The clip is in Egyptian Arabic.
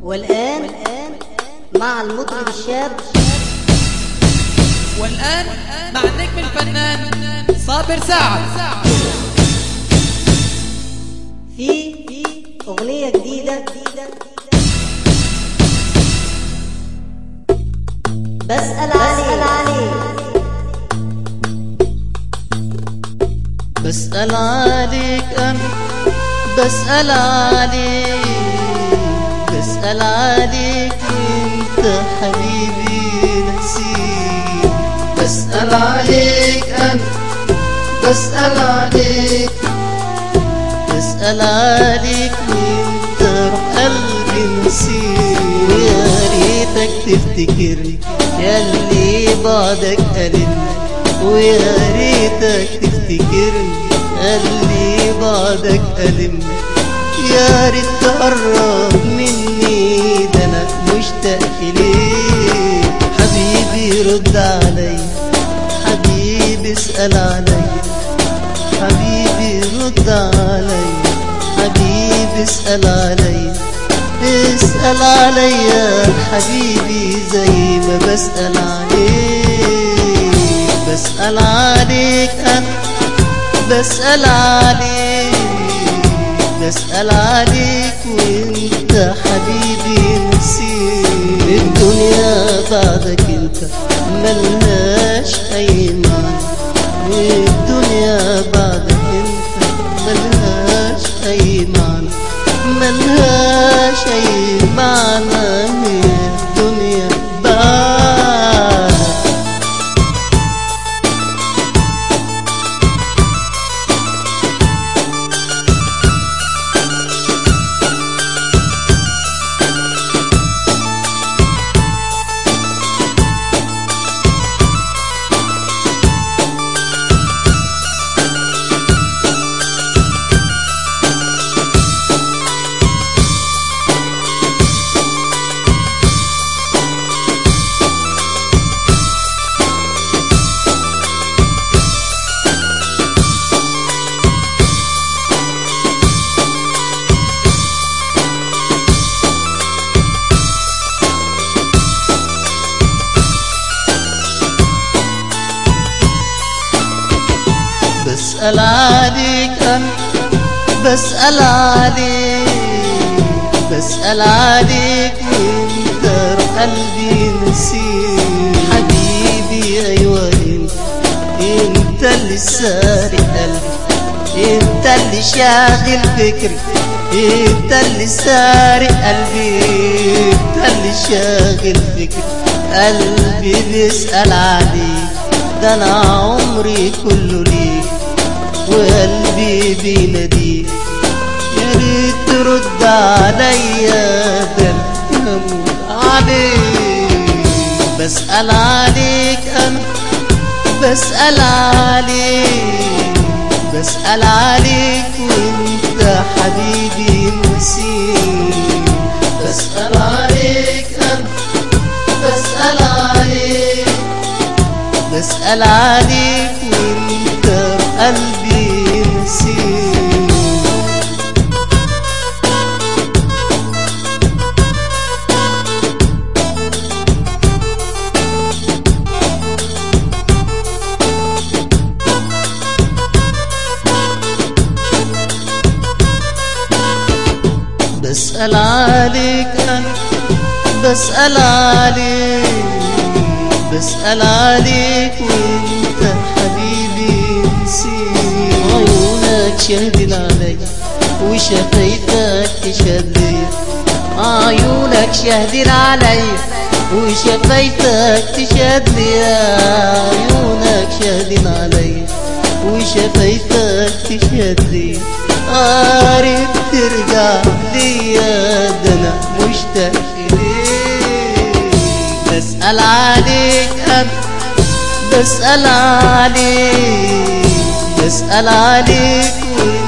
والآن مع المطرب الشاب والآن مع النجم الفنان صابر سعد في أغنية جديدة بسأل عليك بسأل عليك أنا بسأل عليك بسأل عليك انت حبيبي نسيت بسأل عليك أنا بسأل عليك بسأل عليك انت روح قلبي نسيت يا ريتك تفتكرني يا اللي بعدك قلبني ويا ريتك تفتكرني اللي بعدك ألمني يا ريت تقرب مني ده انا مشتاق ليك حبيبي رد علي حبيبي اسأل علي حبيبي رد علي حبيبي اسأل علي اسأل عليا حبيبي زي ما بسأل عليك بسأل عليك أنا بسأل عليك بسأل عليك وانت حبيبي نسيت الدنيا بعدك انت ملهاش أي معنى الدنيا بعدك انت ملهاش أي معنى ملهاش أي معنى الدنيا بعدك بسأل عليك أنا بسأل عليك بسأل عليك وانت روح قلبي نسيت حبيبي أيوة انت انت اللي سارق قلبي انت اللي شاغل فكري انت اللي سارق قلبي انت اللي شاغل فكري قلبي بيسأل عليك ده انا عمري كله ليك وقلبي بيناديك يا ريت ترد عليا ده أنا هموت عليك بسأل عليك انا بسأل عليك بسأل عليك وانت حبيبي نسيت بسأل عليك انا بسأل عليك بسأل عليك وانت قلبي نسيت بسأل عليك أنا بسأل عليك بسأل عليك وانت حبيبي نسيت عيونك شهدين علي وشفايفك تشهد ليا عيونك شهدين علي وشفايفك تشهد ليا عيونك شهدين علي وشفايفك تشهد ليا قارب ترجع ليا ده انا مشتاق ليك بسأل عليك أنا بسأل عليك بسأل عليك وانت